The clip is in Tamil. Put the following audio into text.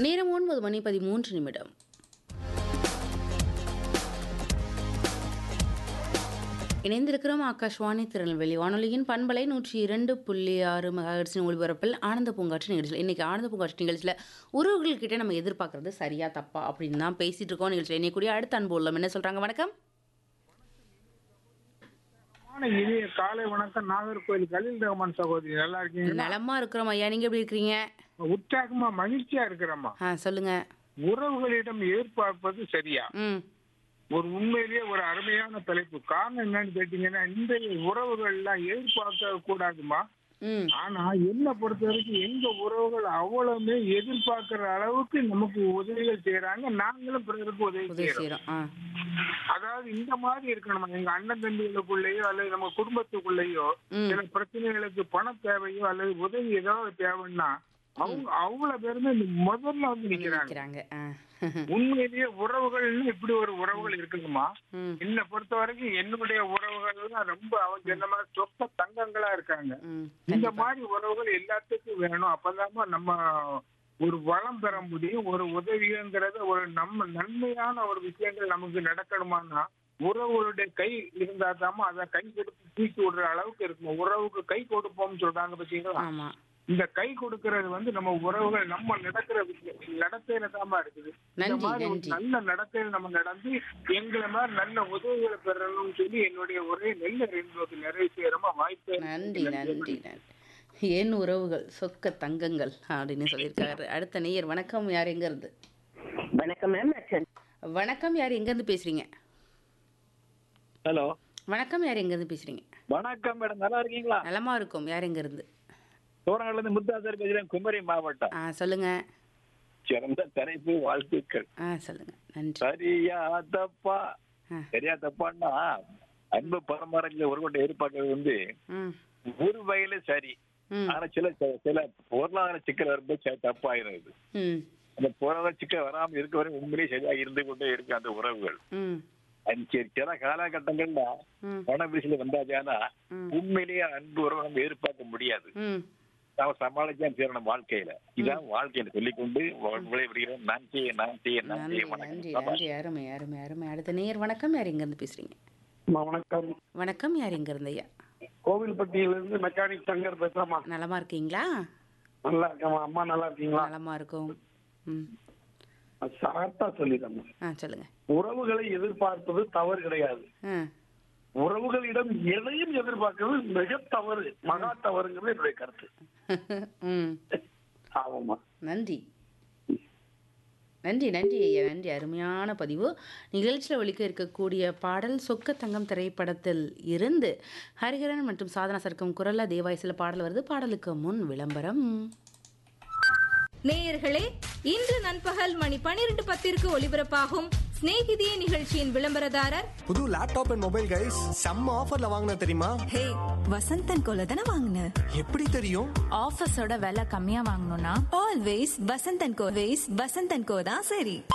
நேரம் ஒன்பது மணி பதிமூன்று நிமிடம் இணைந்திருக்கிறோம் ஆகாஷ்வாணி திருநெல்வேலி வானொலியின் பண்பலை நூற்றி இரண்டு புள்ளி ஆறு மெகாஹெர்ட்ஸின் ஒளிபரப்பில் ஆனந்த பூங்காற்று நிகழ்ச்சியில் இன்னைக்கு ஆனந்த பூங்காற்று நிகழ்ச்சியில் உறவுகள்கிட்ட நம்ம எதிர்பார்க்கறது சரியா தப்பா அப்படின்னு தான் பேசிட்டு இருக்கோம் நிகழ்ச்சியில் இன்னைக்கூடிய அடுத்த அன்பு உள்ளம் என்ன சொல்றாங்க வணக்கம் ஆனா இனிய காலை வணக்கம் நாகர்கோவில் கலில் ரஹ்மான் சகோதரி நல்லா இருக்கீங்க நலமா இருக்கிறோம் ஐயா நீங்க எப்படி இருக்கிறீங்க உற்சாகமா மகிழ்ச்சியா இருக்கிறம்மா ஆ சொல்லுங்க உறவுகளிடம் எதிர்பார்ப்பது சரியா ம் ஒரு உண்மையிலேயே ஒரு அருமையான தலைப்பு காரணம் என்னன்னு கேட்டீங்கன்னா இந்த உறவுகள் எல்லாம் எதிர்பார்க்க கூடாதுமா ம் ஆனா என்ன பொறுத்த வரைக்கும் எங்க உறவுகள் அவ்வளவுமே எதிர்பார்க்கிற அளவுக்கு நமக்கு உதவிகள் செய்யறாங்க நாங்களும் பிறருக்கு உதவி உதவி செய்யறோம் செய்கிறோம் ஆ அதாவது இந்த மாதிரி இருக்கணும் எங்க அண்ணன் தம்பிகளுக்குள்ளேயோ அல்லது நம்ம குடும்பத்துக்குள்ளேயோ ம். சில பிரச்சனைகளுக்கு பண தேவையோ அல்லது உதவி ஏதாவது தேவைன்னா அவங்க அவ்வளவு பேருமே இந்த முதல்ல வந்து நிக்கிறாங்க நிற்கிறாங்க ஆ உண்மையிலேயே உறவுகள்னு இப்படி ஒரு உறவுகள் இருக்குங்கம்மா ம் என்னை பொறுத்த வரைக்கும் என்னுடைய உறவுகள்லாம் ரொம்ப அவங்க என்ன மாதிரி சொத்த தங்கங்களா இருக்காங்க ம் இந்த மாதிரி உறவுகள் எல்லாத்துக்கும் வேணும் அப்பதாம்மா நம்ம ஒரு வளம் பெற முடியும் ஒரு உதவிங்கிறது ஒரு நம்ம நன்மையான ஒரு விஷயங்கள் நமக்கு நடக்கணுமானா உறவுகளுடைய கை இருந்தா தாமா அதை கை கொடுத்து தூக்கி விடுற அளவுக்கு இருக்கும் உறவுக்கு கை கொடுப்போம்னு சொல்றாங்க பாத்தீங்களா ஆமா இந்த கை கொடுக்கறது வந்து நம்ம உறவுகள் நம்ம நடக்கிற விஷயம் நடத்தையில தாமா இருக்குது இந்த நன்றி, மாதிரி ஒரு நன்றி. நல்ல நடத்தையில நம்ம நடந்து எங்களை மாதிரி நல்ல உதவிகளை பெறணும்னு சொல்லி என்னுடைய ஒரே நெல்ல ரெண்டு நிறைவு செய்யறமா வாய்ப்பு நன்றி நன்றி நன்றி என் உறவுகள் சொக்க தங்கங்கள் அப்படின்னு சொல்லியிருக்காரு அடுத்த நேயர் வணக்கம் யார் எங்க இருந்து வணக்கம் மேம் நான் சென்- வணக்கம் யார் எங்க இருந்து பேசுறீங்க ஹலோ வணக்கம் யார் எங்க இருந்து பேசுறீங்க வணக்கம் மேடம் நல்லா இருக்கீங்களா நலமா இருக்கும் யார் எங்க இருந்து தோரங்கள்ல இருந்து முத்தாசர் பேசுறேன் குமரி மாவட்டம் ஆ சொல்லுங்க சிறந்த தலைப்பு வாழ்த்துக்கள் ஆ சொல்லுங்க நன்றி சரியா தப்பா ஆ. சரியா தப்பான்னா அன்பு பரம்பரையில ஒரு கொண்ட எதிர்பார்க்கறது வந்து ம் ஒரு வகையில சரி ம் ஆனா சில சில பொருளாதார சிக்கல் வரும்போது ச- தப்பாயிருது ம் அந்த பொருளாதார சிக்கல் வராம இருக்க வரை உண்மையிலேயே சரியா இருந்து கொண்டே இருக்கு அந்த உறவுகள் ம் அது சரி சில காலகட்டங்கள்ல ம் பண விரிசல வந்தாச்சானா ம். உண்மையிலேயே அன்பு உறவு நம்ம எதிர்பார்க்க முடியாது ம் நாம சமாளிச்சான் சேரணும் வாழ்க்கையில இதான் வாழ்க்கையில சொல்லிக்கொண்டு விளைவிடுகிறோம் நான் செய்ய நான் செய்ய நான் நன்றி செய்ய நன்றி வணக்கம் நன்றி அருமை அருமை அருமை அடுத்த நேயர் வணக்கம் யார் எங்க இருந்து பேசுறீங்க வணக்கம் வணக்கம் யார் எங்க இருந்து ஐயா கோவில்பட்டியில இருந்து மெக்கானிக் சங்கர் பேசுறமா நலமா இருக்கீங்களா நல்லா இருக்கமா அம்மா நல்லா இருக்கீங்களா நலமா இருக்கும் ம் சார்ட்டா சொல்லிடுறேன் ஆ சொல்லுங்க உறவுகளை எதிர்பார்ப்பது தவறு கிடையாது ஆ உறவுகளிடம் எதையும் எதிர்பார்க்கிறது மிக தவறு மகா தவறுங்கிறது என்னுடைய கருத்து ம் ஆமாமா நன்றி நன்றி நன்றி ஐயா நன்றி அருமையான பதிவு நிகழ்ச்சியில் ஒலிக்க இருக்கக்கூடிய பாடல் சொக்க தங்கம் திரைப்படத்தில் இருந்து ஹரிஹரன் மற்றும் சாதனா சர்க்கம் குரல்ல தேவாயசில பாடல் வருது பாடலுக்கு முன் விளம்பரம் நேயர்களே இன்று நண்பகல் மணி பனிரெண்டு பத்திற்கு ஒலிபரப்பாகும் சிநேகிதியே நிகழ்ச்சியின் விளம்பரதாரர் புது லேப்டாப் அண்ட் மொபைல் கைஸ் செம்ம ஆஃபர்ல வாங்கின தெரியுமா ஹே வசந்தன் கோல தானே வாங்கின எப்படி தெரியும் ஆஃபீஸோட விலை கம்மியா வாங்கணும்னா always Vasanth and co ways Vasanth and co தான் சரி